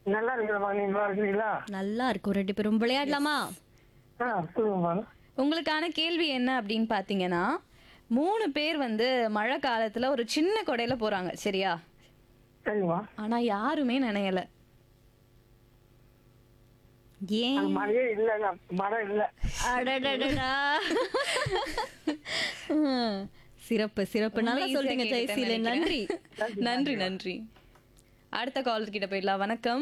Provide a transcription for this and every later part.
நல்லா இருக்கிறமா நீங்க நல்லா இருக்கிறீங்களா நல்லா இருக்கும் ரெண்டு பேரும் விளையாடலாமா ஆ சொல்லுங்கம்மா உங்களுக்கான கேள்வி என்ன அப்படின்னு பார்த்தீங்கன்னா மூணு பேர் வந்து மழை காலத்துல ஒரு சின்ன கொடையில போறாங்க சரியா சரிங்கம்மா ஆனா யாருமே நினையல ஏன் அது மழையே இல்ல மழை இல்ல அடடடடா. ஹம், சிறப்பு சிறப்பு நல்லா ரொம்ப easy-ஆ சொல்றீங்க கேட்டுட்டேன்னு ஜெயசீலன் நன்றி நினைக்கிறேன். நன்றி நன்றி அடுத்த காலர் கிட்ட போயிடலாம் வணக்கம்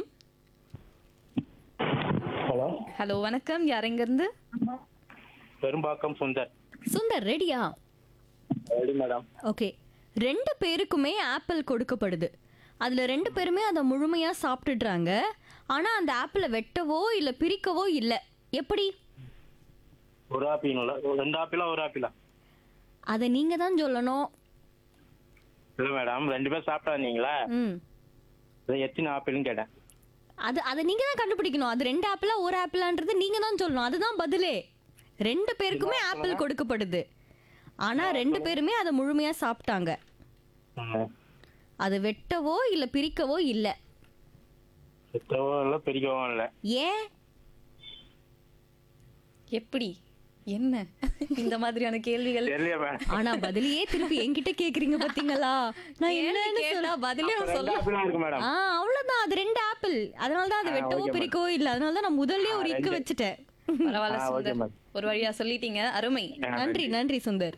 ஹலோ ஹலோ வணக்கம் யார் எங்க இருந்து பெரும்பாக்கம் சுந்தர் சுந்தர் ரெடியா ரெடி மேடம் ஓகே ரெண்டு பேருக்குமே ஆப்பிள் கொடுக்கப்படுது அதுல ரெண்டு பேருமே அதை முழுமையா சாப்பிட்டுடுறாங்க ஆனா அந்த ஆப்பிளை வெட்டவோ இல்ல பிரிக்கவோ இல்ல எப்படி ஒரு ஆப்பிள் ரெண்டு ஆப்பிளா ஒரு ஆப்பிளா அதை நீங்க தான் சொல்லணும் இல்ல மேடம் ரெண்டு பேர் சாப்பிட்டாந்தீங்களா ம் இது எத்தனை ஆப்பிள்னு கேட்டேன் அது அதை நீங்க தான் கண்டுபிடிக்கணும் அது ரெண்டு ஆப்பிளா ஒரு ஆப்பிளான்றது நீங்க தான் சொல்லணும் அதுதான் பதிலே ரெண்டு பேருக்குமே ஆப்பிள் கொடுக்கப்படுது ஆனா ரெண்டு பேருமே அதை முழுமையா சாப்பிட்டாங்க ம். அது வெட்டவோ இல்ல பிரிக்கவோ இல்ல சுத்தவோ இல்லை பிரிக்கவும் இல்லை ஏன் எப்படி என்ன இந்த மாதிரியான கேள்விகள் தெரியல மேடம் ஆனா பதிலையே திருப்பி என்கிட்ட கேக்குறீங்க பாத்தீங்களா நான் என்னன்னு கேட்டா சொல்ல பதிலே ரெண்டு சொல்ல ஆப்பிளா இருக்கு மேடம் ஆ அவ்வளவுதான் அது ரெண்டு ஆப்பிள் அதனால தான் அது ஆ, வெட்டவோ okay, பிரிக்கவோ இல்ல அதனால தான் நான் முதல்லயே ஒரு இக்கு ரெண்டு. வச்சுட்டேன் பரவாயில்ல ஆ, okay, சுந்தர் ma'am. ஒரு வழியா சொல்லிட்டீங்க அருமை நன்றி நன்றி சுந்தர்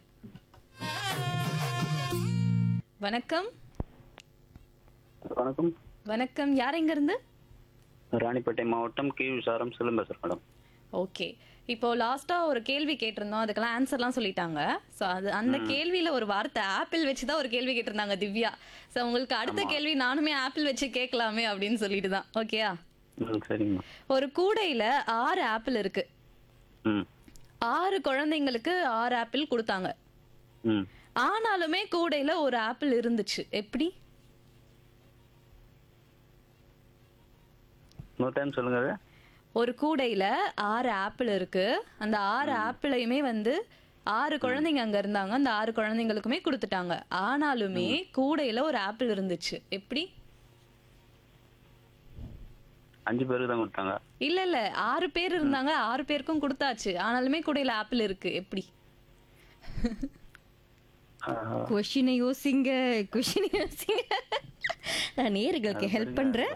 வணக்கம் வணக்கம் வணக்கம் யார் எங்க இருந்து ராணிப்பேட்டை மாவட்டம் கி விசாரம் செல்லும் பேசுறேன் மேடம் ஓகே இப்போ லாஸ்டா ஒரு கேள்வி கேட்டிருந்தோம் அதுக்கெல்லாம் ஆன்சர்லாம் சொல்லிட்டாங்க ஸோ அது அந்த கேள்வியில ஒரு வார்த்தை ஆப்பிள் வச்சு தான் ஒரு கேள்வி கேட்டிருந்தாங்க திவ்யா ஸோ உங்களுக்கு அடுத்த கேள்வி நானுமே ஆப்பிள் வச்சு கேட்கலாமே அப்படின்னு சொல்லிட்டு தான் ஓகேயா ம் சரிங்கம்மா ஒரு கூடையில ஆறு ஆப்பிள் இருக்கு ம் ஆறு குழந்தைங்களுக்கு ஆறு ஆப்பிள் கொடுத்தாங்க ம் ஆனாலுமே கூடையில ஒரு ஆப்பிள் இருந்துச்சு எப்படி இன்னொரு டைம் சொல்லுங்க அது ஒரு கூடையில ஆறு ஆப்பிள் இருக்கு அந்த ஆறு ஆப்பிளையுமே வந்து ஆறு குழந்தைங்க அங்க இருந்தாங்க அந்த ஆறு குழந்தைங்களுக்குமே கொடுத்துட்டாங்க ஆனாலுமே கூடையில ஒரு ஆப்பிள் இருந்துச்சு எப்படி அஞ்சு பேருக்கு தான் கொடுத்தாங்க இல்ல இல்ல ஆறு பேர் இருந்தாங்க ஆறு பேருக்கும் கொடுத்தாச்சு ஆனாலுமே கூடையில ஆப்பிள் இருக்கு எப்படி ஆஹ், கொஷினை யோசிங்க கொஷினை யோசிங்க நான் நேர்களுக்கு ஹெல்ப் பண்றேன்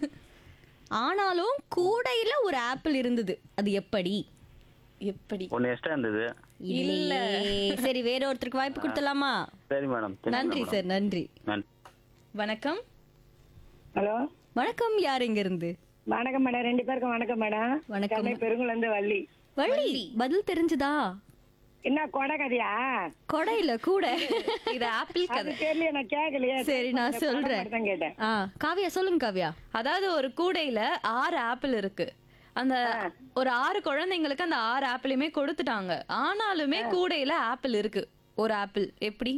ஆனாலும் கூடையில ஒரு ஆப்பிள் இருந்தது அது எப்படி எப்படி ஒன்று எக்ஸ்ட்ரா இருந்தது இல்ல சரி வேற ஒருத்தருக்கு வாய்ப்பு கொடுத்தலாமா சரி மேடம் தெரியும் நன்றி மேடம். சார் நன்றி நன்றி வணக்கம் ஹலோ வணக்கம் யார் எங்க இருந்து வணக்கம் மேடம் ரெண்டு பேருக்கும் வணக்கம் மேடம் வணக்கம். சென்னை பெருங்குளம் இருந்து வள்ளி வள்ளி பதில் தெரிஞ்சுதா என்ன கொடை கதையா கொடையில கூட இது ஆப்பிள் அது கதை தெரியல நான் கேட்கலையே சரி நான் கொடை சொல்றேன் மட்டும் தான் கேட்டேன் ஆ காவியா சொல்லுங்க காவியா அதாவது ஒரு கூடையில ஆறு ஆப்பிள் இருக்கு அந்த ஒரு ஆறு குழந்தைங்களுக்கு அந்த ஆறு ஆப்பிளையுமே கொடுத்துட்டாங்க ஆனாலுமே கூடையில ஆப்பிள் இருக்கு ஒரு ஆப்பிள் எப்படி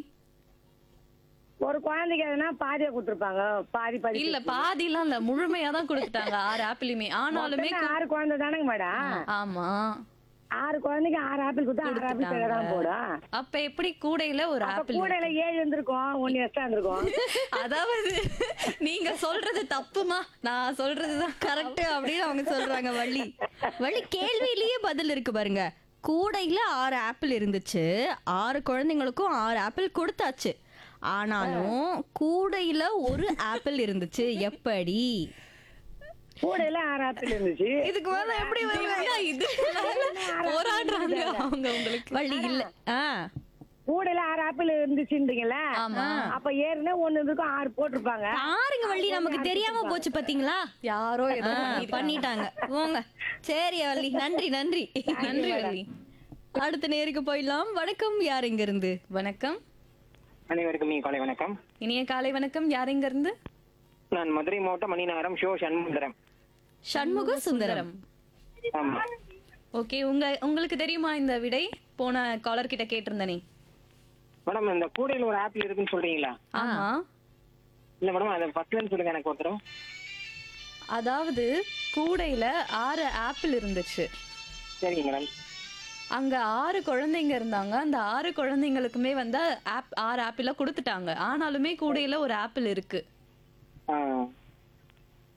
ஒரு குழந்தைக்கு எதுனா பாதியா கொடுத்துருப்பாங்க பாதி பாதி இல்ல பாதிலாம் இல்ல முழுமையா தான் கொடுத்துட்டாங்க ஆறு ஆப்பிளுமே ஆனாலுமே மொத்தமே ஆறு குழந்தை தானங்க மேடம் ஆமா ஆறு குழந்தைக்கு ஆறு ஆப்பிள் கொடுத்தா ஆறு ஆப்பிள் பேர தான் போடும் அப்ப எப்படி கூடையில ஒரு அப்ப ஆப்பிள் கூடையில ஏழு இருந்திருக்கும் ஒன்னு எக்ஸ்ட்ரா இருந்திருக்கும் அதாவது நீங்க சொல்றது தப்புமா நான் சொல்றதுதான் கரெக்ட் அப்படின்னு அவங்க சொல்றாங்க வள்ளி வள்ளி கேள்வியிலேயே பதில் இருக்கு பாருங்க கூடையில ஆறு ஆப்பிள் இருந்துச்சு ஆறு குழந்தைங்களுக்கும் ஆறு ஆப்பிள் கொடுத்தாச்சு ஆனாலும் கூடையில ஒரு ஆப்பிள் இருந்துச்சு எப்படி கூடையில ஆறு ஆப்பிள் இருந்துச்சு இதுக்கு மேல எப்படி வருவாங்க இது போராடுறாங்க அவங்க உங்களுக்கு வள்ளி இல்ல ஆ கூடையில ஆறு ஆப்பிள் இருந்துச்சுன்றீங்களா ஆமா. அப்ப ஏறுனா ஒண்ணு இருக்கும் ஆறு போட்டிருப்பாங்க பாருங்க வள்ளி நமக்கு தெரியாம போச்சு பாத்தீங்களா யாரோ ஏதோ ஆ, பண்ணிட்டாங்க போங்க சரி வள்ளி நன்றி நன்றி நன்றி வள்ளி அடுத்த நேருக்கு போயிடலாம் வணக்கம் யார் இங்க இருந்து வணக்கம் அனைவருக்கும் இனிய காலை வணக்கம் இனிய காலை வணக்கம் யார் எங்க இருந்து நான் மதுரை மாவட்டம் மணிநகரம் ஷோ சண்முகரம் சண்முக சுந்தரம் ஆமா ஓகே உங்க உங்களுக்கு தெரியுமா இந்த விடை போன காலர் கிட்ட கேட்டிருந்தனே மேடம் இந்த கூடையில ஒரு ஆப்பிள் இருக்குன்னு சொல்றீங்களா ஆமா இல்ல மேடம் அதை ஃபர்ஸ்ட்ல சொல்லுங்க எனக்கு ஒருத்தரும் அதாவது கூடையில ஆறு ஆப்பிள் இருந்துச்சு சரிங்க மேடம் அங்க ஆறு குழந்தைங்க இருந்தாங்க அந்த ஆறு குழந்தைங்களுக்குமே வந்து ஆப் ஆறு ஆப்பிள கொடுத்துட்டாங்க ஆனாலுமே கூடையில ஒரு ஆப்பிள் இருக்கு ஆ